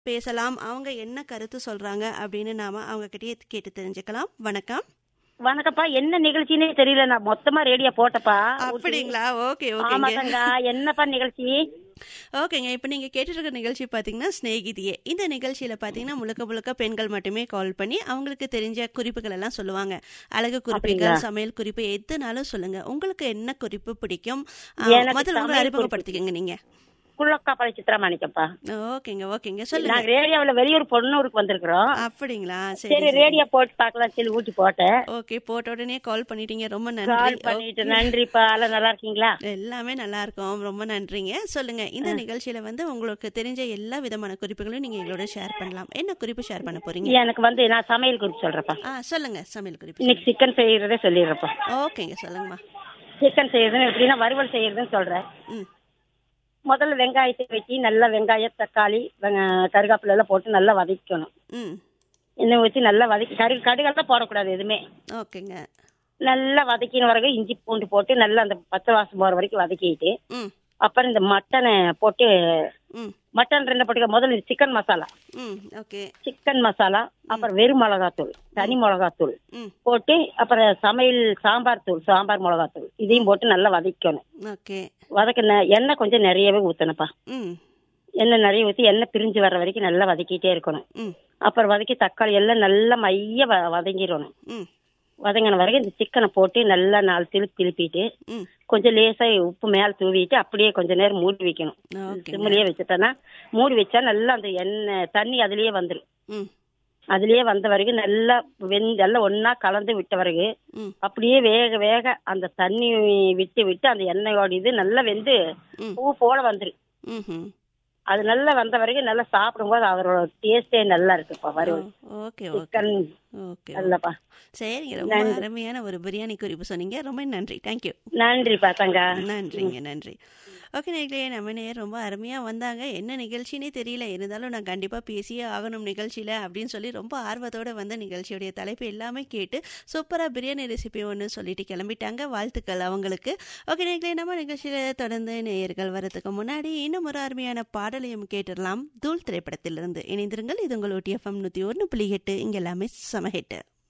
பேசலாம் அவங்க என்ன கருத்து சொல்றாங்க அப்படின்னு நாம அவங்க கிட்டயே கேட்டு தெரிஞ்சுக்கலாம் வணக்கம் வணக்கம்ப்பா என்ன நிகழ்ச்சினே தெரியல நான் மொத்தமா ரேடியோ போட்டப்பா அப்படிங்களா ஓகே ஆமா ஓகேங்க தங்கா என்னப்பா நிகழ்ச்சி ஓகேங்க இப்போ நீங்க கேட்டுட்டு இருக்க நிகழ்ச்சி பாத்தீங்கன்னா ஸ்நேகிதியே இந்த நிகழ்ச்சியில பாத்தீங்கன்னா முழுக்க முழுக்க பெண்கள் மட்டுமே கால் பண்ணி அவங்களுக்கு தெரிஞ்ச குறிப்புகள் எல்லாம் சொல்லுவாங்க அழகு குறிப்புகள் அப்படிங்களா? சமையல் குறிப்பு எதுனாலும் சொல்லுங்க உங்களுக்கு என்ன குறிப்பு பிடிக்கும் ஆ, எனக்கு முதல்ல உங்களை சமையல் அறிமுகப்படுத்திக்கங்க நீங்க குள்ளக்காப்பாளை சித்ரா மாணிக்கம்ப்பா ஓகேங்க ஓகேங்க சொல்லுங்க நாங்க ரேடியோவில் வெளியூர் பொண்ணூருக்கு வந்திருக்கிறோம் அப்படிங்களா சரி சரி ரேடியோ போட்டு பார்க்கலாம் சொல்லி ஊட்டி போட்டேன் ஓகே போட்ட உடனே கால் பண்ணிட்டீங்க ரொம்ப கால் நன்றி பண்ணிட்டு Okay. நன்றிப்பா எல்லாம் நல்லா இருக்கீங்களா எல்லாமே நல்லா இருக்கும் ரொம்ப நன்றிங்க சொல்லுங்க இந்த நிகழ்ச்சியில வந்து உங்களுக்கு தெரிஞ்ச எல்லா விதமான குறிப்புகளையும் நீங்க எங்களோட ஷேர் பண்ணலாம் என்ன குறிப்பு ஷேர் பண்ண போறீங்க எனக்கு வந்து நான் சமையல் குறிப்பு சொல்றேன்ப்பா ஆ சொல்லுங்க சமையல் குறிப்பு இன்னைக்கு சிக்கன் செய்யறதே சொல்லிடுறப்பா ஓகேங்க சொல்லுங்கம்மா சிக்கன் செய்யறதுன்னு எப்படின்னா வறுவல் செய்யறதுன்னு சொல்றேன் ம் முதல்ல வெங்காயத்தை வெட்டி நல்லா வெங்காயம் தக்காளி வெங்க- கருவேப்பிலை எல்லாம் போட்டு நல்லா வதக்கணும் ம் எண்ணெய் ஊற்றி நல்லா வதக்கி கரு கடுகெல்லாம் போடக்கூடாது எதுவுமே ஓகேங்க நல்லா வதக்கின வரைக்கும் இஞ்சி பூண்டு போட்டு நல்லா அந்த பச்சை வாசம் போகிற வரைக்கும் வதக்கிட்டு ம் அப்புறம் இந்த மட்டனை போட்டு ம் மட்டன் ரெண்டு போட்டுக்க முதல்ல சிக்கன் மசாலா ம் ஓகே சிக்கன் மசாலா அப்புறம் வெறும் மிளகாத்தூள் தனி மிளகாத்தூள் ம் போட்டு அப்புறம் சமையல் சாம்பார் தூள் சாம்பார் மிளகாத்தூள் இதையும் போட்டு நல்லா வதக்கணும் ஓகே வதக்கின எண்ணெய் கொஞ்சம் நிறையவே ஊற்றணும்ப்பா ம் எண்ணெய் நிறைய ஊற்றி எண்ணெய் பிரிஞ்சு வர்ற வரைக்கும் நல்லா வதக்கிட்டே இருக்கணும் ம் அப்புறம் வதக்கி தக்காளி எல்லாம் நல்லா மைய வ வதங்கிடணும் ம் வதங்கின வரைக்கும் இந்த சிக்கனை போட்டு நல்லா நாலு திருப்பி திருப்பிட்டு ம் கொஞ்சம் லேசா உப்பு மேலே தூவிட்டு அப்படியே கொஞ்ச நேரம் மூடி வைக்கணும் ஓகேங்க சிம்மிலேயே வச்சுட்டோன்னா மூடி வச்சா நல்லா அந்த எண்ணெய் தண்ணி அதுலயே வந்துடும் ம் அதுலயே வந்த வரைக்கும் நல்லா வெந்து எல்லாம் ஒண்ணா கலந்து விட்ட பிறகு ம் அப்படியே வேக வேக அந்த தண்ணி விட்டு விட்டு அந்த எண்ணெயோட இது நல்லா வெந்து ம் பூ போல வந்துரும் ம் ம் அது நல்லா வந்த வரைக்கும் நல்லா சாப்பிடும்போது அதோட டேஸ்டே நல்லா இருக்குப்பா வறுவல் ஓகே ஓகே சிக்கன் ஓகே நல்லப்பா சரிங்க ரொம்ப அருமையான ஒரு பிரியாணி குறிப்பு சொன்னீங்க ரொம்ப நன்றி தேங்க்யூ நன்றிப்பா தங்கா நன்றிங்க நன்றி ஓகே நேர்களே நம்ம நேர் ரொம்ப அருமையாக வந்தாங்க என்ன நிகழ்ச்சினே தெரியல இருந்தாலும் நான் கண்டிப்பாக பேசியே ஆகணும் நிகழ்ச்சியில் அப்படின்னு சொல்லி ரொம்ப ஆர்வத்தோடு வந்த நிகழ்ச்சியுடைய தலைப்பு எல்லாமே கேட்டு சூப்பராக பிரியாணி ரெசிபி ஒன்று சொல்லிட்டு கிளம்பிட்டாங்க வாழ்த்துக்கள் அவங்களுக்கு ஓகே நேர்களே நம்ம நிகழ்ச்சியில் தொடர்ந்து நேயர்கள் வரதுக்கு முன்னாடி இன்னும் ஒரு அருமையான பாடலையும் கேட்டுடலாம் தூள் திரைப்படத்திலிருந்து இணைந்திருங்கள் இது உங்கள் OTFM நூற்றி ஒன்று புள்ளி எட்டு இங்கே எல்லாமே சமஹெட்டு